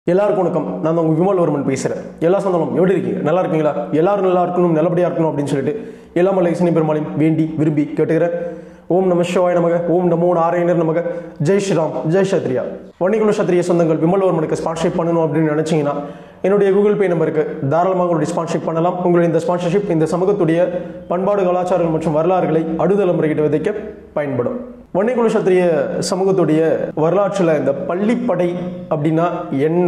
எல்லாருக்கும் வணக்கம் நான் தான் உங்கள் விமல்வர்மன் பேசுகிறேன் எல்லா சொந்தங்களும் எப்படி இருக்கீங்க நல்லா இருக்கீங்களா எல்லாரும் நல்லா இருக்கணும் நல்லபடியாக இருக்கணும் அப்படின்னு சொல்லிட்டு எல்லா மலை இசை பெருமாளையும் வேண்டி விரும்பி கேட்டுக்கிறேன் ஓம் நம சிவாய நமக ஓம் நமோ நாராயணர் நமக ஜெய் ஸ்ரீராம் ஜெய் சத்ரியா வன்னிகுல சத்திரிய சொந்தங்கள் விமல்வர்மனுக்கு ஸ்பான்ஷிப் பண்ணணும் அப்படின்னு நினைச்சீங்கன்னா என்னுடைய கூகுள் பே நம்பருக்கு தாராளமாக உங்களுடைய ஸ்பான்ஷிப் பண்ணலாம் உங்களுடைய இந்த ஸ்பான்சர்ஷிப் இந்த சமூகத்துடைய பண்பாடு கலாச்சாரங்கள் மற்றும் வரலாறுகளை அடுதலைமுறைகிட்ட விதைக்க பயன்படும் வன்னிகுல சத்திரிய சமூகத்துடைய வரலாற்றில் இந்த பள்ளிப்படை அப்படின்னா என்ன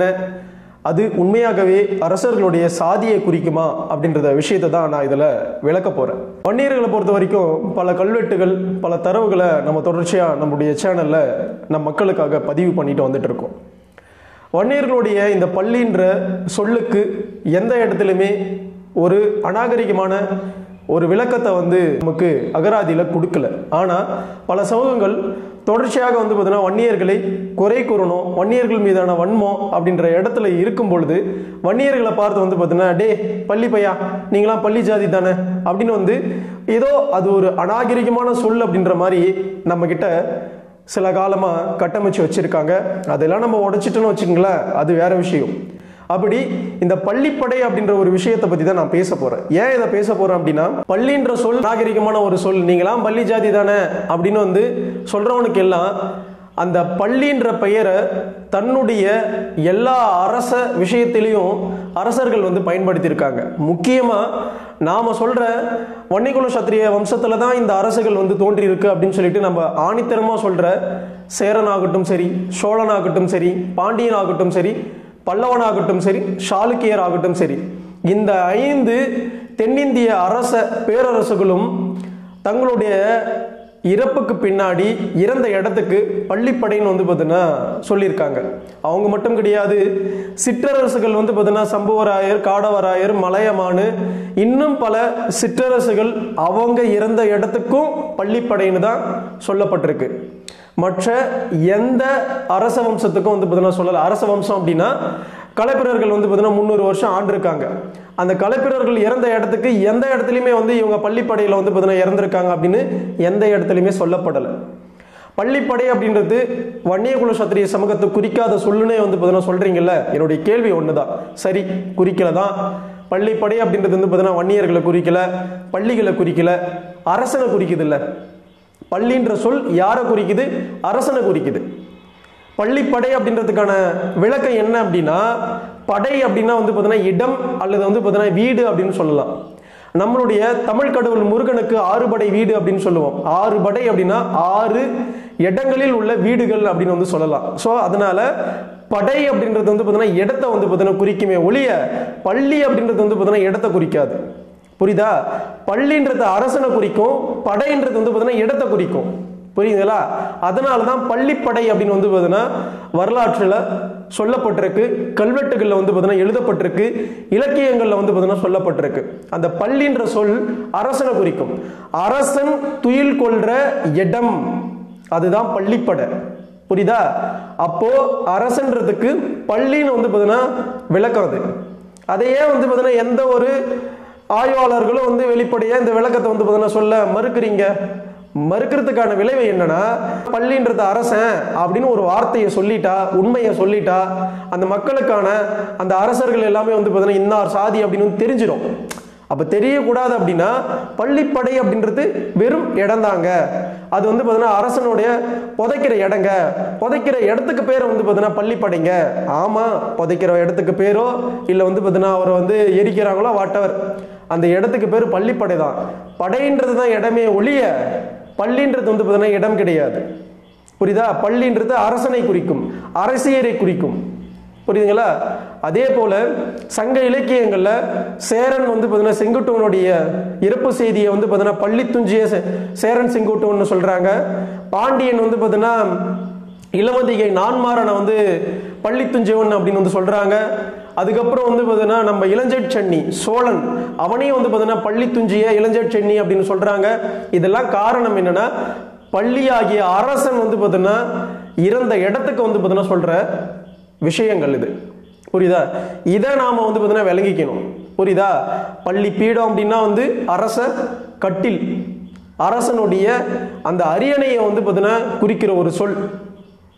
அது உண்மையாகவே அரசர்களுடைய சாதியை குறிக்குமா அப்படின்றத விஷயத்தை தான் நான் இதில் விளக்க போகிறேன் வன்னியர்களை பொறுத்த வரைக்கும் பல கல்வெட்டுகள் பல தரவுகளை நம்ம தொடர்ச்சியாக நம்முடைய சேனலில் நம் மக்களுக்காக பதிவு பண்ணிட்டு வந்துட்டு இருக்கோம் வன்னியர்களுடைய இந்த பள்ளின்ற சொல்லுக்கு எந்த இடத்துலையுமே ஒரு அநாகரிகமான ஒரு விளக்கத்தை வந்து நமக்கு அகராதியில் கொடுக்கல ஆனால் பல சமூகங்கள் தொடர்ச்சியாக வந்து பார்த்தீங்கன்னா வன்னியர்களை குறை கூறணும் வன்னியர்கள் மீதான வன்மம் அப்படின்ற இடத்துல இருக்கும் பொழுது வன்னியர்களை பார்த்து வந்து பார்த்தீங்கன்னா டே பள்ளி பையா நீங்களாம் பள்ளி ஜாதி தானே அப்படின்னு வந்து ஏதோ அது ஒரு அநாகரிகமான சொல் அப்படின்ற மாதிரி நம்ம கிட்ட சில காலமாக கட்டமைச்சு வச்சுருக்காங்க அதெல்லாம் நம்ம உடைச்சிட்டோன்னு வச்சுக்கோங்களேன் அது வேற விஷயம் அப்படி இந்த பள்ளிப்படை அப்படின்ற ஒரு விஷயத்தை பற்றி தான் நான் பேச போகிறேன் ஏன் இதை பேச போகிறேன் அப்படின்னா பள்ளின்ற சொல் நாகரிகமான ஒரு சொல் நீங்களாம் பள்ளி ஜாதி தானே அப்படின்னு வந்து சொல்கிறவனுக்கு எல்லாம் அந்த பள்ளின்ற பெயரை தன்னுடைய எல்லா அரச விஷயத்திலையும் அரசர்கள் வந்து பயன்படுத்தியிருக்காங்க முக்கியமாக நாம் சொல்கிற வன்னிகுல சத்திரிய வம்சத்தில் தான் இந்த அரசுகள் வந்து தோன்றியிருக்கு அப்படின்னு சொல்லிட்டு நம்ம ஆணித்தரமாக சொல்கிற சேரனாகட்டும் சரி சோழனாகட்டும் சரி பாண்டியன் ஆகட்டும் சரி பல்லவனாகட்டும் சரி சாளுக்கியர் ஆகட்டும் சரி இந்த ஐந்து தென்னிந்திய அரச பேரரசுகளும் தங்களுடைய இறப்புக்கு பின்னாடி இறந்த இடத்துக்கு பள்ளிப்படைன்னு வந்து பார்த்தீங்கன்னா சொல்லியிருக்காங்க அவங்க மட்டும் கிடையாது சிற்றரசுகள் வந்து பார்த்தீங்கன்னா சம்புவராயர் காடவராயர் மலையமானு இன்னும் பல சிற்றரசுகள் அவங்க இறந்த இடத்துக்கும் பள்ளிப்படைன்னு தான் சொல்லப்பட்டிருக்கு மற்ற எந்த அரச வம்சத்துக்கும் வந்து பார்த்தீங்கன்னா சொல்லலை அரச வம்சம் அப்படின்னா கலைப்பிரர்கள் வந்து பார்த்தீங்கன்னா முந்நூறு வருஷம் ஆண்டிருக்காங்க அந்த கலைப்பிரர்கள் இறந்த இடத்துக்கு எந்த இடத்துலையுமே வந்து இவங்க பள்ளிப்படையில் வந்து பார்த்தீங்கன்னா இறந்துருக்காங்க அப்படின்னு எந்த இடத்துலையுமே சொல்லப்படலை பள்ளிப்படை அப்படின்றது வன்னியகுல சத்திரிய சமூகத்தை குறிக்காத சொல்லுனே வந்து பார்த்தீங்கன்னா சொல்றீங்கல்ல என்னுடைய கேள்வி ஒன்று தான் சரி குறிக்கல தான் பள்ளிப்படை அப்படின்றது வந்து பார்த்தீங்கன்னா வன்னியர்களை குறிக்கல பள்ளிகளை குறிக்கல அரசனை குறிக்குது இல்லை பள்ளின்ற சொல் யாரை குறிக்குது அரசனை குறிக்குது பள்ளிப்படை அப்படின்றதுக்கான விளக்கம் என்ன அப்படின்னா படை அப்படின்னா வந்து பார்த்தீங்கன்னா இடம் அல்லது வந்து பார்த்தீங்கன்னா வீடு அப்படின்னு சொல்லலாம் நம்மளுடைய தமிழ் கடவுள் முருகனுக்கு ஆறு படை வீடு அப்படின்னு சொல்லுவோம் ஆறு படை அப்படின்னா ஆறு இடங்களில் உள்ள வீடுகள் அப்படின்னு வந்து சொல்லலாம் ஸோ அதனால படை அப்படின்றது வந்து பார்த்தீங்கன்னா இடத்தை வந்து பார்த்தீங்கன்னா குறிக்குமே ஒழிய பள்ளி அப்படின்றது வந்து பார்த்தீங்கன்னா இடத்தை குறிக்காது புரியுதா பள்ளின்றது அரசனை குறிக்கும் படைன்றது வந்து பார்த்தீங்கன்னா இடத்தை குறிக்கும் புரியுதுங்களா அதனால தான் பள்ளிப்படை அப்படின்னு வந்து பார்த்தீங்கன்னா வரலாற்றில் சொல்லப்பட்டிருக்கு கல்வெட்டுகளில் வந்து பார்த்தீங்கன்னா எழுதப்பட்டிருக்கு இலக்கியங்களில் வந்து பார்த்தீங்கன்னா சொல்லப்பட்டிருக்கு அந்த பள்ளின்ற சொல் அரசனை குறிக்கும் அரசன் துயில் கொள்ற இடம் அதுதான் பள்ளிப்படை புரியுதா அப்போ அரசன்றதுக்கு பள்ளின்னு வந்து பார்த்தீங்கன்னா விளக்கம் அது அதையே வந்து பார்த்தீங்கன்னா எந்த ஒரு ஆய்வாளர்களும் வந்து வெளிப்படையாக இந்த விளக்கத்தை வந்து பார்த்தீங்கன்னா சொல்ல மறுக்கிறீங்க மறுக்கிறதுக்கான விளைவு என்னன்னா பள்ளின்றது அரசன் அப்படின்னு ஒரு வார்த்தையை சொல்லிட்டா உண்மையை சொல்லிட்டா அந்த மக்களுக்கான அந்த அரசர்கள் எல்லாமே வந்து பார்த்தீங்கன்னா இன்னார் சாதி அப்படின்னு வந்து தெரிஞ்சிடும் அப்போ தெரியக்கூடாது அப்படின்னா பள்ளிப்படை அப்படின்றது வெறும் இடம்தாங்க அது வந்து பார்த்தீங்கன்னா அரசனுடைய புதைக்கிற இடங்க புதைக்கிற இடத்துக்கு பேர் வந்து பார்த்தீங்கன்னா பள்ளிப்படைங்க ஆமாம் புதைக்கிற இடத்துக்கு பேரோ இல்லை வந்து பார்த்தீங்கன்னா அவரை வந்து எரிக்கிறாங்களோ வாட்டவர் அந்த இடத்துக்கு பேர் பள்ளிப்படை தான் படைன்றது தான் இடமே ஒழிய பள்ளின்றது வந்து பார்த்தீங்கன்னா இடம் கிடையாது புரியுதா பள்ளின்றது அரசனை குறிக்கும் அரசியரை குறிக்கும் புரியுதுங்களா அதே போல சங்க இலக்கியங்கள்ல சேரன் வந்து பார்த்தீங்கன்னா செங்குட்டுவனுடைய இறப்பு செய்தியை வந்து பார்த்தீங்கன்னா பள்ளி துஞ்சிய சே- சேரன் செங்குட்டுவன் சொல்றாங்க பாண்டியன் வந்து பார்த்தீங்கன்னா இளமதிகை நான்மாரனை வந்து பள்ளி துஞ்சவன் அப்படின்னு வந்து சொல்றாங்க அதுக்கப்புறம் வந்து பார்த்தீங்கன்னா நம்ம இளஞ்செட் சென்னி சோழன் அவனையும் வந்து பார்த்தீங்கன்னா பள்ளி துஞ்சிய இளஞ்செட் சென்னி அப்படின்னு சொல்றாங்க இதெல்லாம் காரணம் என்னன்னா பள்ளியாகிய அரசன் வந்து பார்த்தீங்கன்னா இறந்த இடத்துக்கு வந்து பார்த்தீங்கன்னா சொல்ற விஷயங்கள் இது புரியுதா இதை நாம வந்து பார்த்தீங்கன்னா விளங்கிக்கணும் புரியுதா பள்ளி பீடம் அப்படின்னா வந்து அரச கட்டில் அரசனுடைய அந்த அரியணையை வந்து பார்த்தீங்கன்னா குறிக்கிற ஒரு சொல்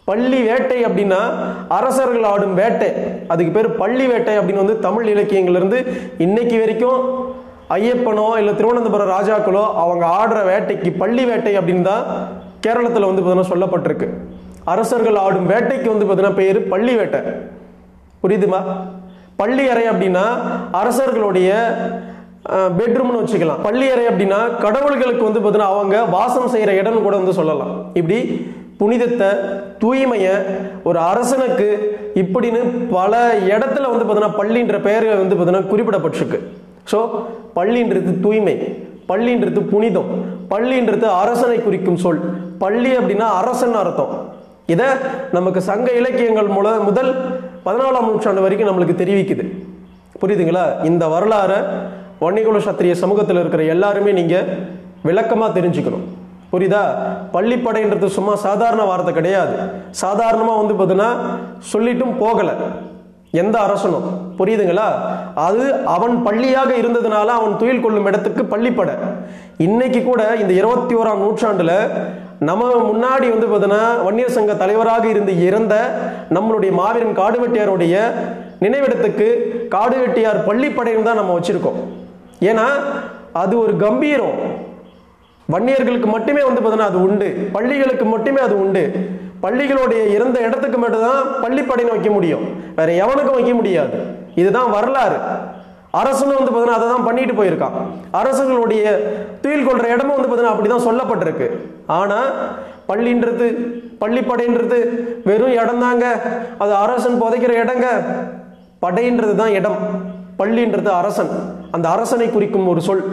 பள்ளி வேட்டை அப்படின்னா அரசர்கள் ஆடும் வேட்டை அதுக்கு பேர் பள்ளி வேட்டை அப்படின்னு வந்து தமிழ் இலக்கியங்கள்ல இருந்து இன்னைக்கு வரைக்கும் ஐயப்பனோ இல்லை திருவனந்தபுரம் ராஜாக்களோ அவங்க ஆடுற வேட்டைக்கு பள்ளி வேட்டை அப்படின்னு தான் கேரளத்தில் வந்து பார்த்தீங்கன்னா சொல்லப்பட்டிருக்கு அரசர்கள் ஆடும் வேட்டைக்கு வந்து பார்த்தீங்கன்னா பேர் பள்ளி வேட்டை புரியுதுமா பள்ளி அறை அப்படின்னா அரசர்களுடைய பெட்ரூம்னு வச்சுக்கலாம் பள்ளி அறை அப்படின்னா கடவுள்களுக்கு வந்து பார்த்தீங்கன்னா அவங்க வாசம் செய்கிற இடம்னு கூட வந்து சொல்லலாம் இப்படி புனிதத்தை தூய்மையை ஒரு அரசனுக்கு இப்படின்னு பல இடத்துல வந்து பார்த்தீங்கன்னா பள்ளின்ற பெயர் வந்து பார்த்தீங்கன்னா குறிப்பிடப்பட்டிருக்கு ஸோ பள்ளின்றது தூய்மை பள்ளின்றது புனிதம் பள்ளின்றது அரசனை குறிக்கும் சொல் பள்ளி அப்படின்னா அரசன் அர்த்தம் இதை நமக்கு சங்க இலக்கியங்கள் மூல முதல் பதினாலாம் நூற்றாண்டு வரைக்கும் நம்மளுக்கு தெரிவிக்குது புரியுதுங்களா இந்த வரலாறை வன்னிகுல சத்திரிய சமூகத்தில் இருக்கிற எல்லாருமே நீங்க விளக்கமா தெரிஞ்சுக்கணும் புரியுதா பள்ளிப்படைன்றது சும்மா சாதாரண வார்த்தை கிடையாது சாதாரணமா வந்து பார்த்தீங்கன்னா சொல்லிட்டும் போகல எந்த அரசனும் புரியுதுங்களா அது அவன் பள்ளியாக இருந்ததுனால அவன் துயில் கொள்ளும் இடத்துக்கு பள்ளிப்படை இன்னைக்கு கூட இந்த இருபத்தி ஓராம் நூற்றாண்டுல நம்ம முன்னாடி வந்து பார்த்தீங்கன்னா வன்னியர் சங்க தலைவராக இருந்து இறந்த நம்மளுடைய மாவீரன் காடுவெட்டியாருடைய நினைவிடத்துக்கு காடுவெட்டியார் பள்ளிப்படைன்னு தான் நம்ம வச்சிருக்கோம் ஏன்னா அது ஒரு கம்பீரம் வன்னியர்களுக்கு மட்டுமே வந்து பார்த்தீங்கன்னா அது உண்டு பள்ளிகளுக்கு மட்டுமே அது உண்டு பள்ளிகளுடைய இறந்த இடத்துக்கு மட்டும்தான் பள்ளிப்படைன்னு வைக்க முடியும் வேற எவனுக்கும் வைக்க முடியாது இதுதான் வரலாறு அரசனும் வந்து பார்த்தீங்கன்னா அதை தான் பண்ணிட்டு போயிருக்கான் அரசர்களுடைய துயில் கொள்ற இடமும் வந்து பார்த்தீங்கன்னா அப்படிதான் சொல்லப்பட்டிருக்கு ஆனா பள்ளின்றது பள்ளிப்படைன்றது வெறும் இடம் தாங்க அது அரசன் புதைக்கிற இடங்க படைன்றது தான் இடம் பள்ளின்றது அரசன் அந்த அரசனை குறிக்கும் ஒரு சொல்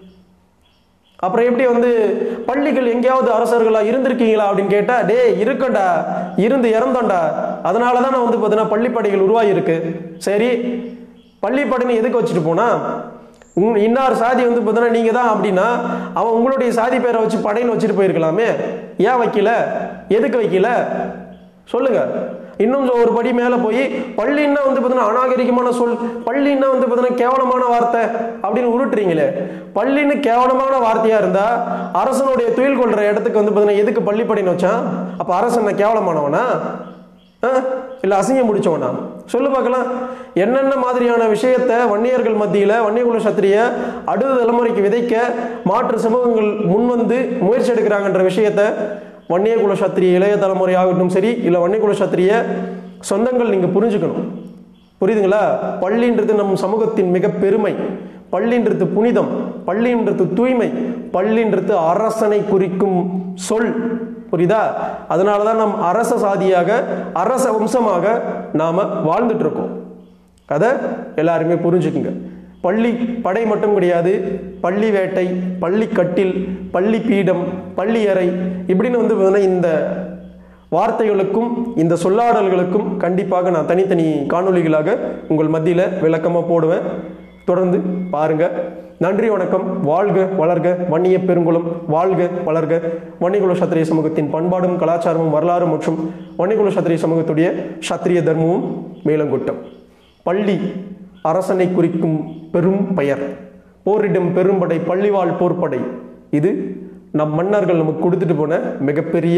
அப்புறம் எப்படி வந்து பள்ளிகள் எங்கேயாவது அரசர்களா இருந்திருக்கீங்களா அப்படின்னு கேட்டா டே இருக்கண்டா இருந்து இறந்தோண்டா அதனால தான் வந்து பார்த்தீங்கன்னா பள்ளிப்படைகள் உருவாகி இருக்கு சரி பள்ளிப்படைன்னு எதுக்கு வச்சுட்டு போனா உங்க இன்னார் சாதி வந்து பார்த்தீங்கன்னா நீங்க தான் அப்படின்னா அவன் உங்களுடைய சாதி பேரை வச்சு படைன்னு வச்சுட்டு போயிருக்கலாமே ஏன் வைக்கல எதுக்கு வைக்கல சொல்லுங்க இன்னும் ஒரு படி மேல போய் பள்ளின்னா வந்து பார்த்தீங்கன்னா அநாகரிகமான சொல் பள்ளின்னா வந்து பார்த்தீங்கன்னா கேவலமான வார்த்தை அப்படின்னு உருட்டுறீங்களே பள்ளின்னு கேவலமான வார்த்தையா இருந்தா அரசனுடைய துயில் கொள்ற இடத்துக்கு வந்து பார்த்தீங்கன்னா எதுக்கு பள்ளிப்படைன்னு வச்சான் அப்ப அரசன் என்ன கேவலமானவனா ஆ? இல்ல அசிங்கம் முடிச்சவனா சொல்லு பார்க்கலாம் என்னென்ன மாதிரியான விஷயத்தை வன்னியர்கள் மத்தியில வன்னியகுல சத்திரிய அடுத்த தலைமுறைக்கு விதைக்க மாற்று சமூகங்கள் முன்வந்து முயற்சி எடுக்கிறாங்கன்ற விஷயத்தை வன்னியகுல சத்திரிய இளைய தலைமுறை ஆகட்டும் சரி இல்ல வன்னியகுல சத்திரிய சொந்தங்கள் நீங்க புரிஞ்சுக்கணும் புரியுதுங்களா பள்ளின்றது நம் சமூகத்தின் மிக பெருமை பள்ளின்றது புனிதம் பள்ளின்றது தூய்மை பள்ளின்றது அரசனை குறிக்கும் சொல் புரியுதா அதனால தான் நம் அரச சாதியாக அரச வம்சமாக நாம வாழ்ந்துட்டு இருக்கோம் அதை எல்லாருமே புரிஞ்சுக்குங்க பள்ளி படை மட்டும் கிடையாது பள்ளி வேட்டை பள்ளி கட்டில் பள்ளி பீடம் பள்ளி அறை இப்படின்னு வந்து பார்த்தீங்கன்னா இந்த வார்த்தைகளுக்கும் இந்த சொல்லாடல்களுக்கும் கண்டிப்பாக நான் தனித்தனி காணொளிகளாக உங்கள் மத்தியில் விளக்கமாக போடுவேன் தொடர்ந்து பாருங்க நன்றி வணக்கம் வாழ்க வளர்க வன்னிய பெருங்குளம் வாழ்க வளர்க வன்னிகுல சத்திரிய சமூகத்தின் பண்பாடும் கலாச்சாரமும் வரலாறு மற்றும் வன்னிகுல சத்திரிய சமூகத்துடைய சத்திரிய தர்மமும் மேலங்குட்டம் பள்ளி அரசனை குறிக்கும் பெரும் பெயர் போரிடும் பெரும்படை பள்ளிவாழ் போர்ப்படை இது நம் மன்னர்கள் நமக்கு கொடுத்துட்டு போன மிகப்பெரிய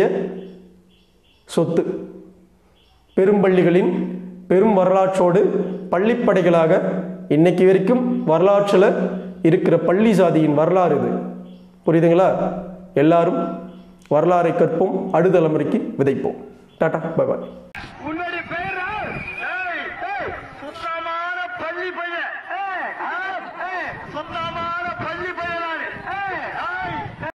சொத்து பெரும்பள்ளிகளின் பெரும் வரலாற்றோடு பள்ளிப்படைகளாக இன்னைக்கு வரைக்கும் வரலாற்றில் இருக்கிற பள்ளி சாதியின் வரலாறு இது புரியுதுங்களா எல்லாரும் வரலாறை கற்போம் அடுத்தலைமுறைக்கு விதைப்போம் டாடா பை பாய் உன்னுடைய பேர் யார்? ஏய், ஏய், சுத்தமான பள்ளி பையன் ஏய், ஆ, ஏய், சுத்தமான பள்ளி பையன்